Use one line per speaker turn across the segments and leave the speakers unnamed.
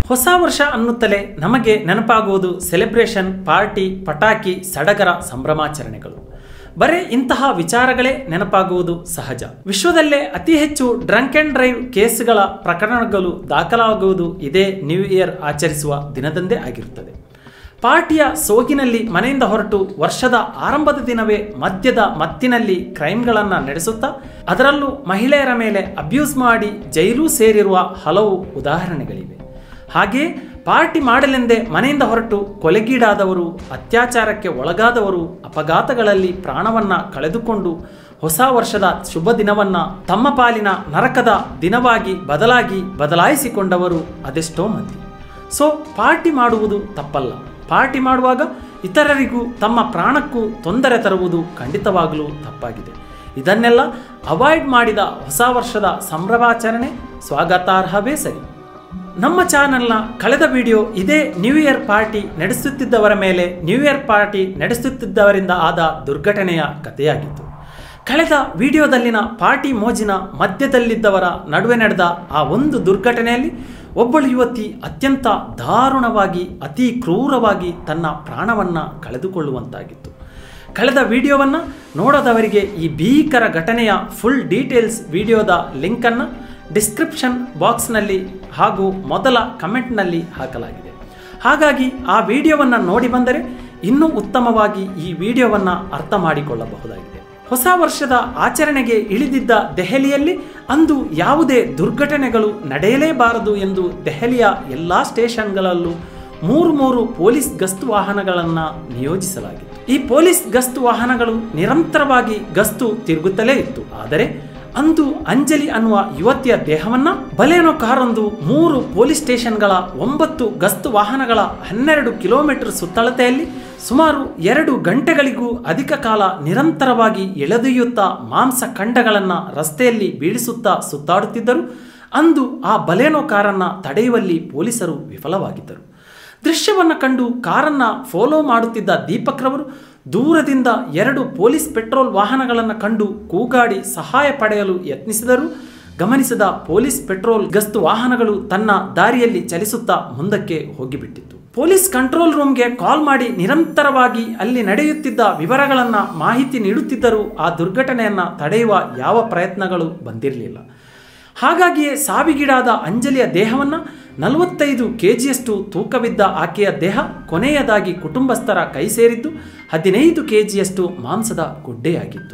ಹೊಸ ವರ್ಷ ಅನ್ನುತ್ತಲೇ ನಮಗೆ ನೆನಪಾಗುವುದು ಸೆಲೆಬ್ರೇಷನ್ ಪಾರ್ಟಿ ಪಟಾಕಿ ಸಡಗರ ಸಂಭ್ರಮಾಚರಣೆಗಳು ಬರೇ ಇಂತಹ ವಿಚಾರಗಳೇ ನೆನಪಾಗುವುದು ಸಹಜ ವಿಶ್ವದಲ್ಲೇ ಅತಿ ಹೆಚ್ಚು ಡ್ರಂಕ್ ಅಂಡ್ ಡ್ರೈವ್ ಕೇಸ್ಗಳ ಪ್ರಕರಣಗಳು ದಾಖಲಾಗುವುದು ಇದೇ ನ್ಯೂ ಇಯರ್ ಆಚರಿಸುವ ದಿನದಂದೇ ಆಗಿರುತ್ತದೆ ಪಾರ್ಟಿಯ ಸೋಗಿನಲ್ಲಿ ಮನೆಯಿಂದ ಹೊರಟು ವರ್ಷದ ಆರಂಭದ ದಿನವೇ ಮದ್ಯದ ಮತ್ತಿನಲ್ಲಿ ಕ್ರೈಮ್ಗಳನ್ನು ನಡೆಸುತ್ತಾ ಅದರಲ್ಲೂ ಮಹಿಳೆಯರ ಮೇಲೆ ಅಬ್ಯೂಸ್ ಮಾಡಿ ಜೈಲು ಸೇರಿರುವ ಹಲವು ಉದಾಹರಣೆಗಳಿವೆ ಹಾಗೆಯೇ ಪಾರ್ಟಿ ಮಾಡಲೆಂದೇ ಮನೆಯಿಂದ ಹೊರಟು ಕೊಲೆಗೀಡಾದವರು ಅತ್ಯಾಚಾರಕ್ಕೆ ಒಳಗಾದವರು ಅಪಘಾತಗಳಲ್ಲಿ ಪ್ರಾಣವನ್ನ ಕಳೆದುಕೊಂಡು ಹೊಸ ವರ್ಷದ ಶುಭ ದಿನವನ್ನ ತಮ್ಮ ಪಾಲಿನ ನರಕದ ದಿನವಾಗಿ ಬದಲಾಗಿ ಬದಲಾಯಿಸಿಕೊಂಡವರು ಅದೆಷ್ಟೋ ಮಂದಿ ಸೊ ಪಾರ್ಟಿ ಮಾಡುವುದು ತಪ್ಪಲ್ಲ ಪಾರ್ಟಿ ಮಾಡುವಾಗ ಇತರರಿಗೂ ತಮ್ಮ ಪ್ರಾಣಕ್ಕೂ ತೊಂದರೆ ತರುವುದು ಖಂಡಿತವಾಗಲೂ ತಪ್ಪಾಗಿದೆ ಇದನ್ನೆಲ್ಲ ಅವಾಯ್ಡ್ ಮಾಡಿದ ಹೊಸ ವರ್ಷದ ಸಂಭ್ರಮಾಚರಣೆ ಸ್ವಾಗತಾರ್ಹವೇ ಸರಿ ನಮ್ಮ ಚಾನೆಲ್ನ ಕಳೆದ ವಿಡಿಯೋ ಇದೇ ನ್ಯೂ ಇಯರ್ ಪಾರ್ಟಿ ನಡೆಸುತ್ತಿದ್ದವರ ಮೇಲೆ ನ್ಯೂ ಇಯರ್ ಪಾರ್ಟಿ ನಡೆಸುತ್ತಿದ್ದವರಿಂದ ಆದ ದುರ್ಘಟನೆಯ ಕಥೆಯಾಗಿತ್ತು ಕಳೆದ ವಿಡಿಯೋದಲ್ಲಿನ ಪಾರ್ಟಿ ಮೋಜಿನ ಮಧ್ಯದಲ್ಲಿದ್ದವರ ನಡುವೆ ನಡೆದ ಆ ಒಂದು ದುರ್ಘಟನೆಯಲ್ಲಿ ಒಬ್ಬಳು ಯುವತಿ ಅತ್ಯಂತ ದಾರುಣವಾಗಿ ಅತಿ ಕ್ರೂರವಾಗಿ ತನ್ನ ಪ್ರಾಣವನ್ನು ಕಳೆದುಕೊಳ್ಳುವಂತಾಗಿತ್ತು ಕಳೆದ ವಿಡಿಯೋವನ್ನು ನೋಡದವರಿಗೆ ಈ ಭೀಕರ ಘಟನೆಯ ಫುಲ್ ಡೀಟೇಲ್ಸ್ ವಿಡಿಯೋದ ಲಿಂಕನ್ನು ಡಿಸ್ಕ್ರಿಪ್ಷನ್ ಬಾಕ್ಸ್ನಲ್ಲಿ ಹಾಗೂ ಮೊದಲ ಕಮೆಂಟ್ನಲ್ಲಿ ಹಾಕಲಾಗಿದೆ ಹಾಗಾಗಿ ಆ ವಿಡಿಯೋವನ್ನು ನೋಡಿ ಬಂದರೆ ಇನ್ನೂ ಉತ್ತಮವಾಗಿ ಈ ವಿಡಿಯೋವನ್ನು ಅರ್ಥ ಮಾಡಿಕೊಳ್ಳಬಹುದಾಗಿದೆ ಹೊಸ ವರ್ಷದ ಆಚರಣೆಗೆ ಇಳಿದಿದ್ದ ದೆಹಲಿಯಲ್ಲಿ ಅಂದು ಯಾವುದೇ ದುರ್ಘಟನೆಗಳು ನಡೆಯಲೇಬಾರದು ಎಂದು ದೆಹಲಿಯ ಎಲ್ಲ ಸ್ಟೇಷನ್ಗಳಲ್ಲೂ ಮೂರು ಮೂರು ಪೊಲೀಸ್ ಗಸ್ತು ವಾಹನಗಳನ್ನು ನಿಯೋಜಿಸಲಾಗಿತ್ತು ಈ ಪೊಲೀಸ್ ಗಸ್ತು ವಾಹನಗಳು ನಿರಂತರವಾಗಿ ಗಸ್ತು ತಿರುಗುತ್ತಲೇ ಇತ್ತು ಆದರೆ ಅಂದು ಅಂಜಲಿ ಅನ್ನುವ ಯುವತಿಯ ದೇಹವನ್ನ ಬಲೇನೋ ಕಾರೊಂದು ಮೂರು ಪೊಲೀಸ್ ಸ್ಟೇಷನ್ಗಳ ಒಂಬತ್ತು ಗಸ್ತು ವಾಹನಗಳ ಹನ್ನೆರಡು ಕಿಲೋಮೀಟರ್ ಸುತ್ತಳತೆಯಲ್ಲಿ ಸುಮಾರು ಎರಡು ಗಂಟೆಗಳಿಗೂ ಅಧಿಕ ಕಾಲ ನಿರಂತರವಾಗಿ ಎಳೆದೊಯ್ಯುತ್ತಾ ಮಾಂಸ ಖಂಡಗಳನ್ನು ರಸ್ತೆಯಲ್ಲಿ ಬೀಳಿಸುತ್ತಾ ಸುತ್ತಾಡುತ್ತಿದ್ದರು ಅಂದು ಆ ಬಲೇನೋ ಕಾರನ್ನ ತಡೆಯುವಲ್ಲಿ ಪೊಲೀಸರು ವಿಫಲವಾಗಿದ್ದರು ದೃಶ್ಯವನ್ನು ಕಂಡು ಕಾರನ್ನ ಫಾಲೋ ಮಾಡುತ್ತಿದ್ದ ದೀಪಕ್ರವರು ದೂರದಿಂದ ಎರಡು ಪೊಲೀಸ್ ಪೆಟ್ರೋಲ್ ವಾಹನಗಳನ್ನು ಕಂಡು ಕೂಗಾಡಿ ಸಹಾಯ ಪಡೆಯಲು ಯತ್ನಿಸಿದರು ಗಮನಿಸಿದ ಪೊಲೀಸ್ ಪೆಟ್ರೋಲ್ ಗಸ್ತು ವಾಹನಗಳು ತನ್ನ ದಾರಿಯಲ್ಲಿ ಚಲಿಸುತ್ತಾ ಮುಂದಕ್ಕೆ ಹೋಗಿಬಿಟ್ಟಿತ್ತು ಪೊಲೀಸ್ ಕಂಟ್ರೋಲ್ ರೂಮ್ಗೆ ಕಾಲ್ ಮಾಡಿ ನಿರಂತರವಾಗಿ ಅಲ್ಲಿ ನಡೆಯುತ್ತಿದ್ದ ವಿವರಗಳನ್ನು ಮಾಹಿತಿ ನೀಡುತ್ತಿದ್ದರೂ ಆ ದುರ್ಘಟನೆಯನ್ನು ತಡೆಯುವ ಯಾವ ಪ್ರಯತ್ನಗಳು ಬಂದಿರಲಿಲ್ಲ ಹಾಗಾಗಿಯೇ ಸಾವಿಗೀಡಾದ ಅಂಜಲಿಯ ದೇಹವನ್ನು ನಲವತ್ತೈದು ಕೆಜಿಯಷ್ಟು ತೂಕವಿದ್ದ ಆಕೆಯ ದೇಹ ಕೊನೆಯದಾಗಿ ಕುಟುಂಬಸ್ಥರ ಕೈ ಸೇರಿದ್ದು ಹದಿನೈದು ಕೆಜಿಯಷ್ಟು ಮಾಂಸದ ಗುಡ್ಡೆಯಾಗಿತ್ತು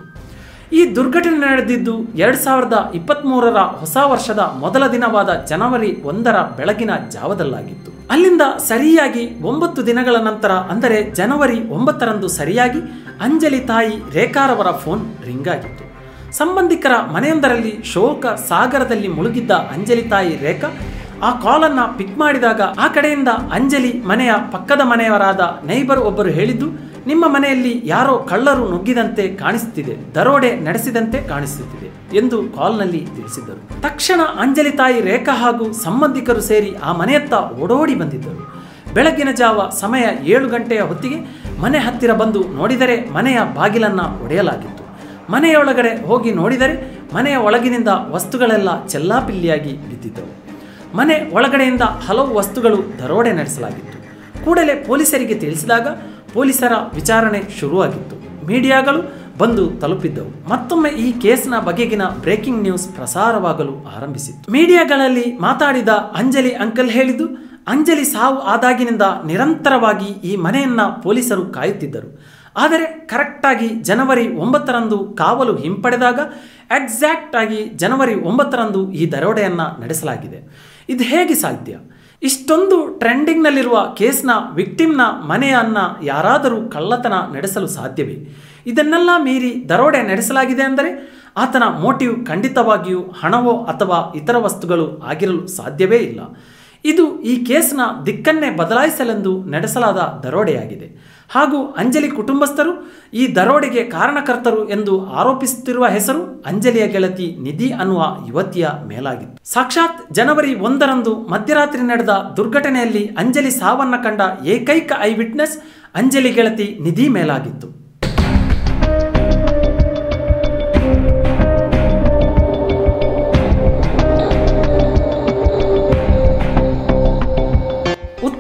ಈ ದುರ್ಘಟನೆ ನಡೆದಿದ್ದು ಎರಡು ಸಾವಿರದ ಇಪ್ಪತ್ತ್ಮೂರರ ಹೊಸ ವರ್ಷದ ಮೊದಲ ದಿನವಾದ ಜನವರಿ ಒಂದರ ಬೆಳಗಿನ ಜಾವದಲ್ಲಾಗಿತ್ತು ಅಲ್ಲಿಂದ ಸರಿಯಾಗಿ ಒಂಬತ್ತು ದಿನಗಳ ನಂತರ ಅಂದರೆ ಜನವರಿ ಒಂಬತ್ತರಂದು ಸರಿಯಾಗಿ ಅಂಜಲಿ ತಾಯಿ ರೇಖಾರವರ ಫೋನ್ ರಿಂಗ್ ಆಗಿತ್ತು ಸಂಬಂಧಿಕರ ಮನೆಯೊಂದರಲ್ಲಿ ಶೋಕ ಸಾಗರದಲ್ಲಿ ಮುಳುಗಿದ್ದ ಅಂಜಲಿ ತಾಯಿ ರೇಖಾ ಆ ಕಾಲನ್ನ ಪಿಕ್ ಮಾಡಿದಾಗ ಆ ಕಡೆಯಿಂದ ಅಂಜಲಿ ಮನೆಯ ಪಕ್ಕದ ಮನೆಯವರಾದ ನೈಬರ್ ಒಬ್ಬರು ಹೇಳಿದ್ದು ನಿಮ್ಮ ಮನೆಯಲ್ಲಿ ಯಾರೋ ಕಳ್ಳರು ನುಗ್ಗಿದಂತೆ ಕಾಣಿಸುತ್ತಿದೆ ದರೋಡೆ ನಡೆಸಿದಂತೆ ಕಾಣಿಸುತ್ತಿದೆ ಎಂದು ಕಾಲ್ನಲ್ಲಿ ತಿಳಿಸಿದ್ದರು ತಕ್ಷಣ ಅಂಜಲಿ ತಾಯಿ ರೇಖಾ ಹಾಗೂ ಸಂಬಂಧಿಕರು ಸೇರಿ ಆ ಮನೆಯತ್ತ ಓಡೋಡಿ ಬಂದಿದ್ದರು ಬೆಳಗಿನ ಜಾವ ಸಮಯ ಏಳು ಗಂಟೆಯ ಹೊತ್ತಿಗೆ ಮನೆ ಹತ್ತಿರ ಬಂದು ನೋಡಿದರೆ ಮನೆಯ ಬಾಗಿಲನ್ನ ಒಡೆಯಲಾಗಿತ್ತು ಮನೆಯೊಳಗಡೆ ಹೋಗಿ ನೋಡಿದರೆ ಮನೆಯ ಒಳಗಿನಿಂದ ವಸ್ತುಗಳೆಲ್ಲ ಚೆಲ್ಲಾಪಿಲ್ಲಿಯಾಗಿ ಬಿದ್ದಿದ್ದವು ಮನೆ ಒಳಗಡೆಯಿಂದ ಹಲವು ವಸ್ತುಗಳು ದರೋಡೆ ನಡೆಸಲಾಗಿತ್ತು ಕೂಡಲೇ ಪೊಲೀಸರಿಗೆ ತಿಳಿಸಿದಾಗ ಪೊಲೀಸರ ವಿಚಾರಣೆ ಶುರುವಾಗಿತ್ತು ಮೀಡಿಯಾಗಳು ಬಂದು ತಲುಪಿದ್ದವು ಮತ್ತೊಮ್ಮೆ ಈ ಕೇಸ್ನ ಬಗೆಗಿನ ಬ್ರೇಕಿಂಗ್ ನ್ಯೂಸ್ ಪ್ರಸಾರವಾಗಲು ಆರಂಭಿಸಿತ್ತು ಮೀಡಿಯಾಗಳಲ್ಲಿ ಮಾತಾಡಿದ ಅಂಜಲಿ ಅಂಕಲ್ ಹೇಳಿದ್ದು ಅಂಜಲಿ ಸಾವು ಆದಾಗಿನಿಂದ ನಿರಂತರವಾಗಿ ಈ ಮನೆಯನ್ನ ಪೊಲೀಸರು ಕಾಯುತ್ತಿದ್ದರು ಆದರೆ ಕರೆಕ್ಟಾಗಿ ಜನವರಿ ಒಂಬತ್ತರಂದು ಕಾವಲು ಹಿಂಪಡೆದಾಗ ಎಕ್ಸಾಕ್ಟ್ ಆಗಿ ಜನವರಿ ಒಂಬತ್ತರಂದು ಈ ದರೋಡೆಯನ್ನ ನಡೆಸಲಾಗಿದೆ ಇದು ಹೇಗೆ ಸಾಧ್ಯ ಇಷ್ಟೊಂದು ಟ್ರೆಂಡಿಂಗ್ನಲ್ಲಿರುವ ಕೇಸ್ನ ವಿಕ್ಟಿಮ್ನ ಮನೆಯನ್ನ ಯಾರಾದರೂ ಕಳ್ಳತನ ನಡೆಸಲು ಸಾಧ್ಯವೇ ಇದನ್ನೆಲ್ಲ ಮೀರಿ ದರೋಡೆ ನಡೆಸಲಾಗಿದೆ ಅಂದರೆ ಆತನ ಮೋಟಿವ್ ಖಂಡಿತವಾಗಿಯೂ ಹಣವೋ ಅಥವಾ ಇತರ ವಸ್ತುಗಳು ಆಗಿರಲು ಸಾಧ್ಯವೇ ಇಲ್ಲ ಇದು ಈ ಕೇಸ್ನ ದಿಕ್ಕನ್ನೇ ಬದಲಾಯಿಸಲೆಂದು ನಡೆಸಲಾದ ದರೋಡೆಯಾಗಿದೆ ಹಾಗೂ ಅಂಜಲಿ ಕುಟುಂಬಸ್ಥರು ಈ ದರೋಡೆಗೆ ಕಾರಣಕರ್ತರು ಎಂದು ಆರೋಪಿಸುತ್ತಿರುವ ಹೆಸರು ಅಂಜಲಿಯ ಗೆಳತಿ ನಿಧಿ ಅನ್ನುವ ಯುವತಿಯ ಮೇಲಾಗಿತ್ತು ಸಾಕ್ಷಾತ್ ಜನವರಿ ಒಂದರಂದು ಮಧ್ಯರಾತ್ರಿ ನಡೆದ ದುರ್ಘಟನೆಯಲ್ಲಿ ಅಂಜಲಿ ಸಾವನ್ನ ಕಂಡ ಏಕೈಕ ಐ ವಿಟ್ನೆಸ್ ಅಂಜಲಿ ಗೆಳತಿ ನಿಧಿ ಮೇಲಾಗಿತ್ತು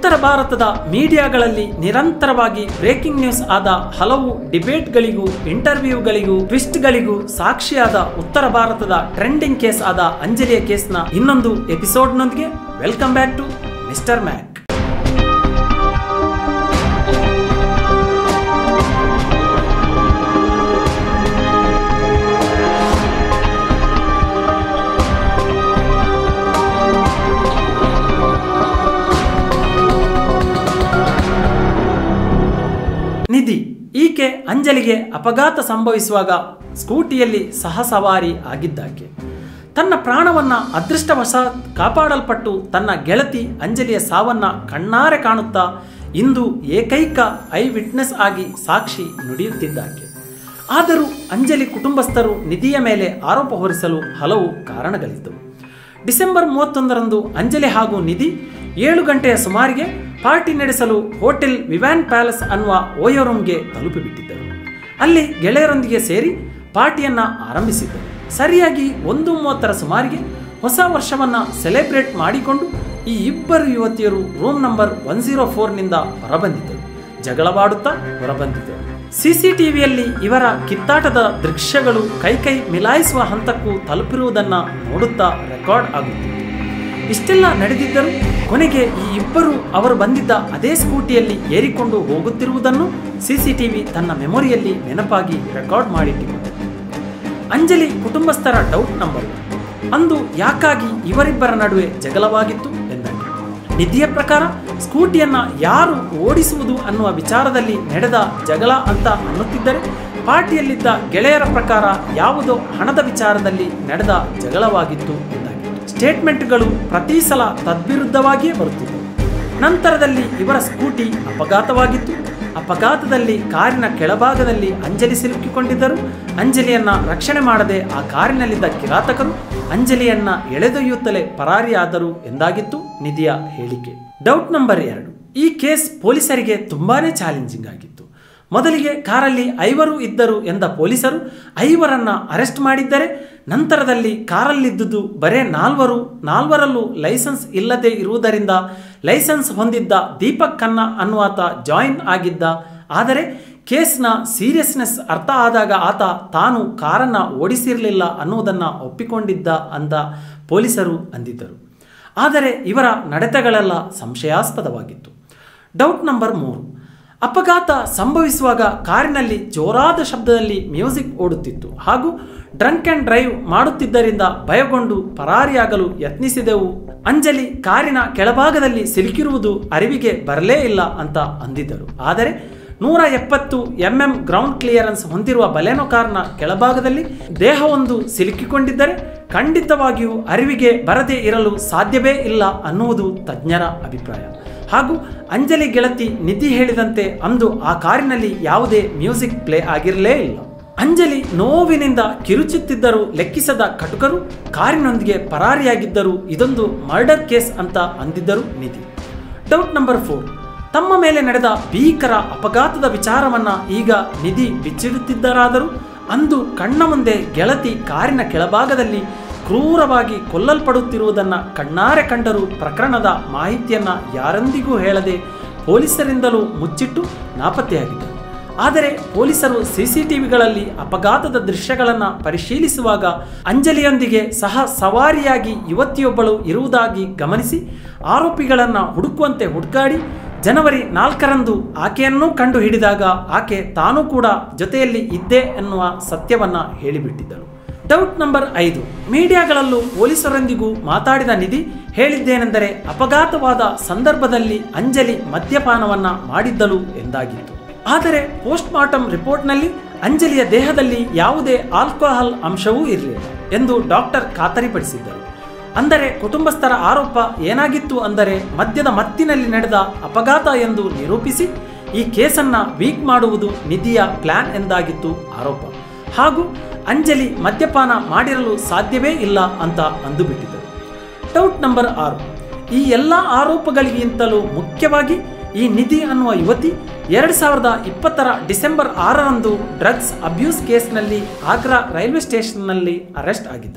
ಉತ್ತರ ಭಾರತದ ಮೀಡಿಯಾಗಳಲ್ಲಿ ನಿರಂತರವಾಗಿ ಬ್ರೇಕಿಂಗ್ ನ್ಯೂಸ್ ಆದ ಹಲವು ಡಿಬೇಟ್ಗಳಿಗೂ ಇಂಟರ್ವ್ಯೂಗಳಿಗೂ ಟ್ವಿಸ್ಟ್ಗಳಿಗೂ ಸಾಕ್ಷಿಯಾದ ಉತ್ತರ ಭಾರತದ ಟ್ರೆಂಡಿಂಗ್ ಕೇಸ್ ಆದ ಅಂಜಲಿಯ ಕೇಸ್ನ ಇನ್ನೊಂದು ಎಪಿಸೋಡ್ನೊಂದಿಗೆ welcome back to mister Mac Nidhi ಈಕೆ ಅಂಜಲಿಗೆ ಅಪಘಾತ ಸಂಭವಿಸುವಾಗ ಸ್ಕೂಟಿಯಲ್ಲಿ ಸಹಸವಾರಿ ಆಗಿದ್ದಾಕೆ ತನ್ನ ಪ್ರಾಣವನ್ನ ಅದೃಷ್ಟವಶಾತ್ ಕಾಪಾಡಲ್ಪಟ್ಟು ತನ್ನ ಗೆಳತಿ ಅಂಜಲಿಯ ಸಾವನ್ನ ಕಣ್ಣಾರೆ ಕಾಣುತ್ತಾ ಇಂದು ಏಕೈಕ ಐ ವಿಟ್ನೆಸ್ ಆಗಿ ಸಾಕ್ಷಿ ನುಡಿಯುತ್ತಿದ್ದಾಕೆ ಆದರೂ ಅಂಜಲಿ ಕುಟುಂಬಸ್ಥರು ನಿಧಿಯ ಮೇಲೆ ಆರೋಪ ಹೊರಿಸಲು ಹಲವು ಕಾರಣಗಳಿದ್ದವು ಡಿಸೆಂಬರ್ ಮೂವತ್ತೊಂದರಂದು ಅಂಜಲಿ ಹಾಗೂ ನಿಧಿ ಏಳು ಗಂಟೆಯ ಸುಮಾರಿಗೆ ಪಾರ್ಟಿ ನಡೆಸಲು ಹೋಟೆಲ್ ವಿವ್ಯಾನ್ ಪ್ಯಾಲೇಸ್ ಅನ್ನುವ ಓಯೋ ರೂಮ್ಗೆ ತಲುಪಿಬಿಟ್ಟಿದ್ದರು ಅಲ್ಲಿ ಗೆಳೆಯರೊಂದಿಗೆ ಸೇರಿ ಪಾರ್ಟಿಯನ್ನ ಆರಂಭಿಸಿದ್ದರು ಸರಿಯಾಗಿ ಒಂದು ಮೂವತ್ತರ ಸುಮಾರಿಗೆ ಹೊಸ ವರ್ಷವನ್ನ ಸೆಲೆಬ್ರೇಟ್ ಮಾಡಿಕೊಂಡು ಈ ಇಬ್ಬರು ಯುವತಿಯರು ರೂಮ್ ನಂಬರ್ ಒನ್ ಜೀರೋ ಫೋರ್ನಿಂದ ಹೊರಬಂದಿದ್ದರು ಜಗಳವಾಡುತ್ತಾ ಹೊರಬಂದಿದ್ದರು ಸಿಸಿಟಿವಿಯಲ್ಲಿ ಇವರ ಕಿತ್ತಾಟದ ದೃಶ್ಯಗಳು ಕೈಕೈ ಮಿಲಾಯಿಸುವ ಹಂತಕ್ಕೂ ತಲುಪಿರುವುದನ್ನು ನೋಡುತ್ತಾ ರೆಕಾರ್ಡ್ ಆಗುತ್ತಿತ್ತು ಇಷ್ಟೆಲ್ಲ ನಡೆದಿದ್ದರೂ ಕೊನೆಗೆ ಈ ಇಬ್ಬರು ಅವರು ಬಂದಿದ್ದ ಅದೇ ಸ್ಕೂಟಿಯಲ್ಲಿ ಏರಿಕೊಂಡು ಹೋಗುತ್ತಿರುವುದನ್ನು ಸಿಸಿಟಿವಿ ತನ್ನ ಮೆಮೊರಿಯಲ್ಲಿ ನೆನಪಾಗಿ ರೆಕಾರ್ಡ್ ಮಾಡಿಟ್ಟಿಕೊಂಡಿದೆ ಅಂಜಲಿ ಕುಟುಂಬಸ್ಥರ ಡೌಟ್ ನಂಬರ್ ಅಂದು ಯಾಕಾಗಿ ಇವರಿಬ್ಬರ ನಡುವೆ ಜಗಳವಾಗಿತ್ತು ಎಂದಾಗ ನಿಧಿಯ ಪ್ರಕಾರ ಸ್ಕೂಟಿಯನ್ನ ಯಾರು ಓಡಿಸುವುದು ಅನ್ನುವ ವಿಚಾರದಲ್ಲಿ ನಡೆದ ಜಗಳ ಅಂತ ಅನ್ನುತ್ತಿದ್ದರೆ ಪಾರ್ಟಿಯಲ್ಲಿದ್ದ ಗೆಳೆಯರ ಪ್ರಕಾರ ಯಾವುದೋ ಹಣದ ವಿಚಾರದಲ್ಲಿ ನಡೆದ ಜಗಳವಾಗಿತ್ತು ಎಂದಾಗಿತ್ತು ಸ್ಟೇಟ್ಮೆಂಟ್ಗಳು ಪ್ರತಿ ಸಲ ತದ್ವಿರುದ್ಧವಾಗಿಯೇ ಬರುತ್ತಿದ್ದವು ನಂತರದಲ್ಲಿ ಇವರ ಸ್ಕೂಟಿ ಅಪಘಾತವಾಗಿತ್ತು ಅಪಘಾತದಲ್ಲಿ ಕಾರಿನ ಕೆಳಭಾಗದಲ್ಲಿ ಅಂಜಲಿ ಸಿಲುಕಿಕೊಂಡಿದ್ದರು ಅಂಜಲಿಯನ್ನ ರಕ್ಷಣೆ ಮಾಡದೆ ಆ ಕಾರಿನಲ್ಲಿದ್ದ ಕಿರಾತಕರು ಅಂಜಲಿಯನ್ನ ಎಳೆದೊಯ್ಯುತ್ತಲೇ ಪರಾರಿಯಾದರು ಎಂದಾಗಿತ್ತು ನಿಧಿಯ ಹೇಳಿಕೆ ಡೌಟ್ ನಂಬರ್ ಎರಡು ಈ ಕೇಸ್ ಪೊಲೀಸರಿಗೆ ತುಂಬಾನೇ ಚಾಲೆಂಜಿಂಗ್ ಆಗಿತ್ತು ಮೊದಲಿಗೆ ಕಾರಲ್ಲಿ ಐವರು ಇದ್ದರು ಎಂದ ಪೊಲೀಸರು ಐವರನ್ನ ಅರೆಸ್ಟ್ ಮಾಡಿದ್ದರೆ ನಂತರದಲ್ಲಿ ಕಾರಲ್ಲಿದ್ದುದು ಬರೇ ನಾಲ್ವರು ನಾಲ್ವರಲ್ಲೂ ಲೈಸೆನ್ಸ್ ಇಲ್ಲದೆ ಇರುವುದರಿಂದ ಲೈಸೆನ್ಸ್ ಹೊಂದಿದ್ದ ದೀಪಕ್ ಖನ್ನಾ ಅನ್ನುವಾತ ಜಾಯಿನ್ ಆಗಿದ್ದ ಆದರೆ ಕೇಸ್ನ ಸೀರಿಯಸ್ನೆಸ್ ಅರ್ಥ ಆದಾಗ ಆತ ತಾನು ಕಾರನ್ನ ಓಡಿಸಿರಲಿಲ್ಲ ಅನ್ನುವುದನ್ನು ಒಪ್ಪಿಕೊಂಡಿದ್ದ ಅಂತ ಪೊಲೀಸರು ಅಂದಿದ್ದರು ಆದರೆ ಇವರ ನಡತೆಗಳೆಲ್ಲ ಸಂಶಯಾಸ್ಪದವಾಗಿತ್ತು ಡೌಟ್ ನಂಬರ್ ಮೂರು ಅಪಘಾತ ಸಂಭವಿಸುವಾಗ ಕಾರಿನಲ್ಲಿ ಜೋರಾದ ಶಬ್ದದಲ್ಲಿ ಮ್ಯೂಸಿಕ್ ಓಡುತ್ತಿತ್ತು ಹಾಗೂ ಡ್ರಂಕ್ ಆ್ಯಂಡ್ ಡ್ರೈವ್ ಮಾಡುತ್ತಿದ್ದರಿಂದ ಭಯಗೊಂಡು ಪರಾರಿಯಾಗಲು ಯತ್ನಿಸಿದೆವು ಅಂಜಲಿ ಕಾರಿನ ಕೆಳಭಾಗದಲ್ಲಿ ಸಿಲುಕಿರುವುದು ಅರಿವಿಗೆ ಬರಲೇ ಇಲ್ಲ ಅಂತ ಅಂದಿದ್ದರು ಆದರೆ ನೂರ ಎಪ್ಪತ್ತು ಎಂಎಂ ಗ್ರೌಂಡ್ ಕ್ಲಿಯರೆನ್ಸ್ ಹೊಂದಿರುವ ಬಲೆನೋ ಕಾರ್ನ ಕೆಳಭಾಗದಲ್ಲಿ ದೇಹವೊಂದು ಸಿಲುಕಿಕೊಂಡಿದ್ದರೆ ಖಂಡಿತವಾಗಿಯೂ ಅರಿವಿಗೆ ಬರದೇ ಇರಲು ಸಾಧ್ಯವೇ ಇಲ್ಲ ಅನ್ನುವುದು ತಜ್ಞರ ಅಭಿಪ್ರಾಯ ಹಾಗೂ ಅಂಜಲಿ ಗೆಳತಿ ನಿಧಿ ಹೇಳಿದಂತೆ ಅಂದು ಆ ಕಾರಿನಲ್ಲಿ ಯಾವುದೇ ಮ್ಯೂಸಿಕ್ ಪ್ಲೇ ಆಗಿರಲೇ ಇಲ್ಲ ಅಂಜಲಿ ನೋವಿನಿಂದ ಕಿರುಚುತ್ತಿದ್ದರೂ ಲೆಕ್ಕಿಸದ ಕಟುಕರು ಕಾರಿನೊಂದಿಗೆ ಪರಾರಿಯಾಗಿದ್ದರು ಇದೊಂದು ಮರ್ಡರ್ ಕೇಸ್ ಅಂತ ಅಂದಿದ್ದರು ನಿಧಿ ಡೌಟ್ ನಂಬರ್ ಫೋರ್ ತಮ್ಮ ಮೇಲೆ ನಡೆದ ಭೀಕರ ಅಪಘಾತದ ವಿಚಾರವನ್ನ ಈಗ ನಿಧಿ ಬಿಚ್ಚಿಡುತ್ತಿದ್ದರಾದರೂ ಅಂದು ಕಣ್ಣ ಮುಂದೆ ಗೆಳತಿ ಕಾರಿನ ಕೆಳಭಾಗದಲ್ಲಿ ಕ್ರೂರವಾಗಿ ಕೊಲ್ಲಲ್ಪಡುತ್ತಿರುವುದನ್ನು ಕಣ್ಣಾರೆ ಕಂಡರೂ ಪ್ರಕರಣದ ಮಾಹಿತಿಯನ್ನ ಯಾರೊಂದಿಗೂ ಹೇಳದೆ ಪೊಲೀಸರಿಂದಲೂ ಮುಚ್ಚಿಟ್ಟು ನಾಪತ್ತೆಯಾಗಿದ್ದರು ಆದರೆ ಪೊಲೀಸರು ಸಿಸಿಟಿವಿಗಳಲ್ಲಿ ಅಪಘಾತದ ದೃಶ್ಯಗಳನ್ನು ಪರಿಶೀಲಿಸುವಾಗ ಅಂಜಲಿಯೊಂದಿಗೆ ಸಹ ಸವಾರಿಯಾಗಿ ಯುವತಿಯೊಬ್ಬಳು ಇರುವುದಾಗಿ ಗಮನಿಸಿ ಆರೋಪಿಗಳನ್ನು ಹುಡುಕುವಂತೆ ಹುಡುಕಾಡಿ ಜನವರಿ ನಾಲ್ಕರಂದು ಆಕೆಯನ್ನೂ ಕಂಡು ಹಿಡಿದಾಗ ಆಕೆ ತಾನೂ ಕೂಡ ಜೊತೆಯಲ್ಲಿ ಇದ್ದೆ ಎನ್ನುವ ಸತ್ಯವನ್ನ ಹೇಳಿಬಿಟ್ಟಿದ್ದಳು ಡೌಟ್ ನಂಬರ್ ಐದು ಮೀಡಿಯಾಗಳಲ್ಲೂ ಪೊಲೀಸರೊಂದಿಗೂ ಮಾತಾಡಿದ ನಿಧಿ ಹೇಳಿದ್ದೇನೆಂದರೆ ಅಪಘಾತವಾದ ಸಂದರ್ಭದಲ್ಲಿ ಅಂಜಲಿ ಮದ್ಯಪಾನವನ್ನ ಮಾಡಿದ್ದಳು ಎಂದಾಗಿತ್ತು ಆದರೆ ಪೋಸ್ಟ್ ಮಾರ್ಟಮ್ ರಿಪೋರ್ಟ್ನಲ್ಲಿ ಅಂಜಲಿಯ ದೇಹದಲ್ಲಿ ಯಾವುದೇ ಆಲ್ಕೋಹಾಲ್ ಅಂಶವೂ ಇರಲಿಲ್ಲ ಎಂದು ಡಾಕ್ಟರ್ ಖಾತರಿಪಡಿಸಿದ್ದರು ಅಂದರೆ ಕುಟುಂಬಸ್ಥರ ಆರೋಪ ಏನಾಗಿತ್ತು ಅಂದರೆ ಮದ್ಯದ ಮತ್ತಿನಲ್ಲಿ ನಡೆದ ಅಪಘಾತ ಎಂದು ನಿರೂಪಿಸಿ ಈ ಕೇಸನ್ನ ವೀಕ್ ಮಾಡುವುದು ನಿಧಿಯ ಪ್ಲಾನ್ ಎಂದಾಗಿತ್ತು ಆರೋಪ ಹಾಗೂ ಅಂಜಲಿ ಮದ್ಯಪಾನ ಮಾಡಿರಲು ಸಾಧ್ಯವೇ ಇಲ್ಲ ಅಂತ ಅಂದುಬಿಟ್ಟಿದ್ದರು ಡೌಟ್ ನಂಬರ್ ಆರು ಈ ಎಲ್ಲ ಆರೋಪಗಳಿಗಿಂತಲೂ ಮುಖ್ಯವಾಗಿ ಈ ನಿಧಿ ಅನ್ನುವ ಯುವತಿ ಎರಡು ಸಾವಿರದ ಇಪ್ಪತ್ತರ ಡಿಸೆಂಬರ್ ಆರರಂದು ಡ್ರಗ್ಸ್ ಅಬ್ಯೂಸ್ ಕೇಸ್ನಲ್ಲಿ ಆಗ್ರಾ ರೈಲ್ವೆ ಸ್ಟೇಷನ್ನಲ್ಲಿ ಅರೆಸ್ಟ್ ಆಗಿದ್ದರು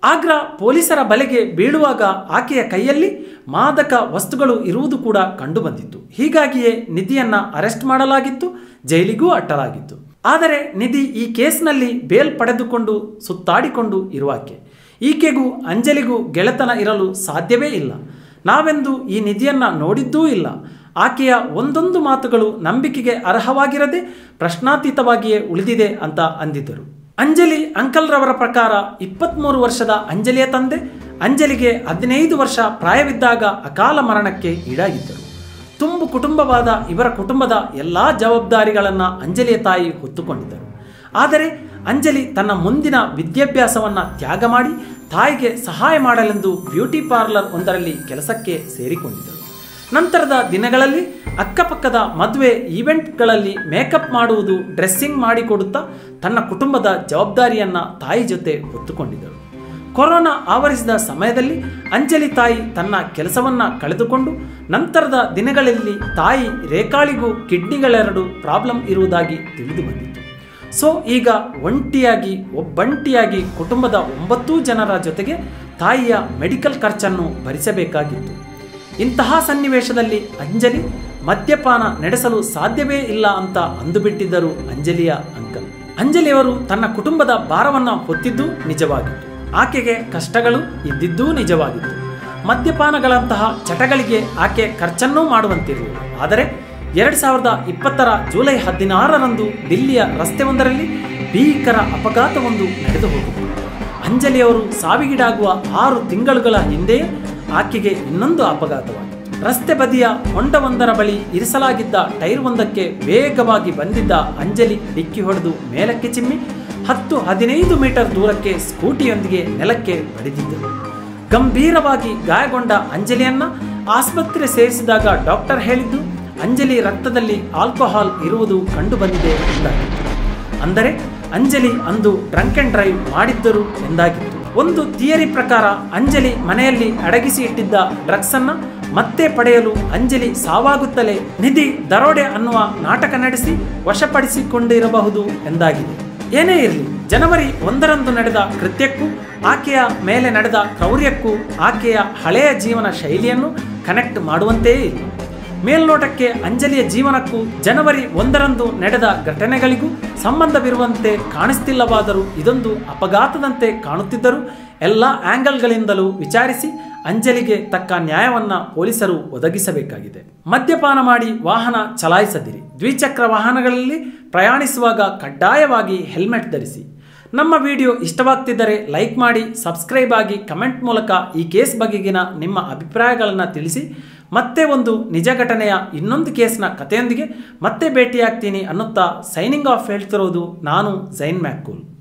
ಆಗ್ರಾ ಪೊಲೀಸರ ಬಲೆಗೆ ಬೀಳುವಾಗ ಆಕೆಯ ಕೈಯಲ್ಲಿ ಮಾದಕ ವಸ್ತುಗಳು ಇರುವುದು ಕೂಡ ಕಂಡುಬಂದಿತ್ತು ಹೀಗಾಗಿಯೇ ನಿಧಿಯನ್ನ ಅರೆಸ್ಟ್ ಮಾಡಲಾಗಿತ್ತು ಜೈಲಿಗೂ ಅಟ್ಟಲಾಗಿತ್ತು ಆದರೆ ನಿಧಿ ಈ ಕೇಸ್ನಲ್ಲಿ ಬೇಲ್ ಪಡೆದುಕೊಂಡು ಸುತ್ತಾಡಿಕೊಂಡು ಇರುವಾಕೆ ಈಕೆಗೂ ಅಂಜಲಿಗೂ ಗೆಳೆತನ ಇರಲು ಸಾಧ್ಯವೇ ಇಲ್ಲ ನಾವೆಂದು ಈ ನಿಧಿಯನ್ನ ನೋಡಿದ್ದೂ ಇಲ್ಲ ಆಕೆಯ ಒಂದೊಂದು ಮಾತುಗಳು ನಂಬಿಕೆಗೆ ಅರ್ಹವಾಗಿರದೆ ಪ್ರಶ್ನಾತೀತವಾಗಿಯೇ ಉಳಿದಿದೆ ಅಂತ ಅಂದಿದ್ದರು ಅಂಜಲಿ ಅಂಕಲ್ ರವರ ಪ್ರಕಾರ ಇಪ್ಪತ್ತ್ಮೂರು ವರ್ಷದ ಅಂಜಲಿಯ ತಂದೆ ಅಂಜಲಿಗೆ ಹದಿನೈದು ವರ್ಷ ಪ್ರಾಯವಿದ್ದಾಗ ಅಕಾಲ ಮರಣಕ್ಕೆ ಈಡಾಗಿದ್ದರು ತುಂಬು ಕುಟುಂಬವಾದ ಇವರ ಕುಟುಂಬದ ಎಲ್ಲ ಜವಾಬ್ದಾರಿಗಳನ್ನು ಅಂಜಲಿಯ ತಾಯಿ ಹೊತ್ತುಕೊಂಡಿದ್ದರು ಆದರೆ ಅಂಜಲಿ ತನ್ನ ಮುಂದಿನ ವಿದ್ಯಾಭ್ಯಾಸವನ್ನು ತ್ಯಾಗ ಮಾಡಿ ತಾಯಿಗೆ ಸಹಾಯ ಮಾಡಲೆಂದು ಬ್ಯೂಟಿ ಪಾರ್ಲರ್ ಒಂದರಲ್ಲಿ ಕೆಲಸಕ್ಕೆ ಸೇರಿಕೊಂಡಿದ್ದರು ನಂತರದ ದಿನಗಳಲ್ಲಿ ಅಕ್ಕಪಕ್ಕದ ಮದುವೆ ಈವೆಂಟ್ಗಳಲ್ಲಿ ಮೇಕಪ್ ಮಾಡುವುದು ಡ್ರೆಸ್ಸಿಂಗ್ ಮಾಡಿಕೊಡುತ್ತಾ ತನ್ನ ಕುಟುಂಬದ ಜವಾಬ್ದಾರಿಯನ್ನ ತಾಯಿ ಜೊತೆ ಹೊತ್ತುಕೊಂಡಿದ್ದರು ಕೊರೋನಾ ಆವರಿಸಿದ ಸಮಯದಲ್ಲಿ ಅಂಜಲಿ ತಾಯಿ ತನ್ನ ಕೆಲಸವನ್ನ ಕಳೆದುಕೊಂಡು ನಂತರದ ದಿನಗಳಲ್ಲಿ ತಾಯಿ ರೇಖಾಳಿಗೂ ಕಿಡ್ನಿಗಳೆರಡು ಪ್ರಾಬ್ಲಮ್ ಇರುವುದಾಗಿ ತಿಳಿದು ಬಂದಿತ್ತು ಸೊ ಈಗ ಒಂಟಿಯಾಗಿ ಒಬ್ಬಂಟಿಯಾಗಿ ಕುಟುಂಬದ ಒಂಬತ್ತು ಜನರ ಜೊತೆಗೆ ತಾಯಿಯ ಮೆಡಿಕಲ್ ಖರ್ಚನ್ನು ಭರಿಸಬೇಕಾಗಿತ್ತು ಇಂತಹ ಸನ್ನಿವೇಶದಲ್ಲಿ ಅಂಜಲಿ ಮದ್ಯಪಾನ ನಡೆಸಲು ಸಾಧ್ಯವೇ ಇಲ್ಲ ಅಂತ ಅಂದುಬಿಟ್ಟಿದ್ದರು ಅಂಜಲಿಯ ಅಂಕಲ್ ಅಂಜಲಿಯವರು ತನ್ನ ಕುಟುಂಬದ ಭಾರವನ್ನ ಹೊತ್ತಿದ್ದು ನಿಜವಾಗಿತ್ತು ಆಕೆಗೆ ಕಷ್ಟಗಳು ಇದ್ದಿದ್ದೂ ನಿಜವಾಗಿತ್ತು ಮದ್ಯಪಾನಗಳಂತಹ ಚಟಗಳಿಗೆ ಆಕೆ ಖರ್ಚನ್ನೂ ಮಾಡುವಂತಿರಲಿಲ್ಲ ಆದರೆ ಎರಡು ಸಾವಿರದ ಇಪ್ಪತ್ತರ ಜುಲೈ ಹದಿನಾರರಂದು ದಿಲ್ಲಿಯ ರಸ್ತೆಯೊಂದರಲ್ಲಿ ಭೀಕರ ಅಪಘಾತವೊಂದು ನಡೆದು ಹೋಗಿತ್ತು ಅಂಜಲಿಯವರು ಸಾವಿಗೀಡಾಗುವ ಆರು ತಿಂಗಳುಗಳ ಹಿಂದೆಯೇ ಆಕೆಗೆ ಇನ್ನೊಂದು ಅಪಘಾತವಾಯಿತು ರಸ್ತೆ ಬದಿಯ ಹೊಂಡವೊಂದರ ಬಳಿ ಇರಿಸಲಾಗಿದ್ದ ಟೈರ್ ಒಂದಕ್ಕೆ ವೇಗವಾಗಿ ಬಂದಿದ್ದ ಅಂಜಲಿ ಡಿಕ್ಕಿ ಹೊಡೆದು ಮೇಲಕ್ಕೆ ಚಿಮ್ಮಿ ಹತ್ತು ಹದಿನೈದು ಮೀಟರ್ ದೂರಕ್ಕೆ ಸ್ಕೂಟಿಯೊಂದಿಗೆ ನೆಲಕ್ಕೆ ಬಡಿದಿದ್ದರು ಗಂಭೀರವಾಗಿ ಗಾಯಗೊಂಡ ಅಂಜಲಿಯನ್ನ ಆಸ್ಪತ್ರೆ ಸೇರಿಸಿದಾಗ ಡಾಕ್ಟರ್ ಹೇಳಿದ್ದು ಅಂಜಲಿ ರಕ್ತದಲ್ಲಿ ಆಲ್ಕೋಹಾಲ್ ಇರುವುದು ಕಂಡುಬಂದಿದೆ ಎಂದಾಗಿತ್ತು ಅಂದರೆ ಅಂಜಲಿ ಅಂದು ಡ್ರಂಕ್ ಅಂಡ್ ಡ್ರೈವ್ ಮಾಡಿದ್ದರು ಎಂದಾಗಿತ್ತು ಒಂದು ಥಿಯರಿ ಪ್ರಕಾರ ಅಂಜಲಿ ಮನೆಯಲ್ಲಿ ಅಡಗಿಸಿ ಇಟ್ಟಿದ್ದ ಡ್ರಗ್ಸ್ ಅನ್ನ ಮತ್ತೆ ಪಡೆಯಲು ಅಂಜಲಿ ಸಾವಾಗುತ್ತಲೇ ನಿಧಿ ದರೋಡೆ ಅನ್ನುವ ನಾಟಕ ನಡೆಸಿ ವಶಪಡಿಸಿಕೊಂಡಿರಬಹುದು ಎಂದಾಗಿದೆ ಏನೇ ಇರಲಿ ಜನವರಿ ಒಂದರಂದು ನಡೆದ ಕೃತ್ಯಕ್ಕೂ ಆಕೆಯ ಮೇಲೆ ನಡೆದ ಕ್ರೌರ್ಯಕ್ಕೂ ಆಕೆಯ ಹಳೆಯ ಜೀವನ ಶೈಲಿಯನ್ನು ಕನೆಕ್ಟ್ ಮಾಡುವಂತೆಯೇ ಇಲ್ಲ ಮೇಲ್ನೋಟಕ್ಕೆ ಅಂಜಲಿಯ ಜೀವನಕ್ಕೂ ಜನವರಿ ಒಂದರಂದು ನಡೆದ ಘಟನೆಗಳಿಗೂ ಸಂಬಂಧವಿರುವಂತೆ ಕಾಣಿಸ್ತಿಲ್ಲವಾದರೂ ಇದೊಂದು ಅಪಘಾತದಂತೆ ಕಾಣುತ್ತಿದ್ದರೂ ಎಲ್ಲ ಆಂಗಲ್ಗಳಿಂದಲೂ ವಿಚಾರಿಸಿ ಅಂಜಲಿಗೆ ತಕ್ಕ ನ್ಯಾಯವನ್ನ ಪೊಲೀಸರು ಒದಗಿಸಬೇಕಾಗಿದೆ ಮದ್ಯಪಾನ ಮಾಡಿ ವಾಹನ ಚಲಾಯಿಸದಿರಿ ದ್ವಿಚಕ್ರ ವಾಹನಗಳಲ್ಲಿ ಪ್ರಯಾಣಿಸುವಾಗ ಕಡ್ಡಾಯವಾಗಿ ಹೆಲ್ಮೆಟ್ ಧರಿಸಿ ನಮ್ಮ ವಿಡಿಯೋ ಇಷ್ಟವಾಗ್ತಿದ್ದರೆ ಲೈಕ್ ಮಾಡಿ ಸಬ್ಸ್ಕ್ರೈಬ್ ಆಗಿ ಕಮೆಂಟ್ ಮೂಲಕ ಈ ಕೇಸ್ ಬಗೆಗಿನ ನಿಮ್ಮ ಅಭಿಪ್ರಾಯಗಳನ್ನು ತಿಳಿಸಿ ಮತ್ತೆ ಒಂದು ನಿಜ ಘಟನೆಯ ಇನ್ನೊಂದು ಕೇಸ್ನ ಕಥೆಯೊಂದಿಗೆ ಮತ್ತೆ ಭೇಟಿಯಾಗ್ತೀನಿ ಅನ್ನುತ್ತಾ ಸೈನಿಂಗ್ ಆಫ್ ಹೇಳ್ತಿರೋದು ನಾನು ಜೈನ್ ಮ್ಯಾಕ್ಕೂಲ್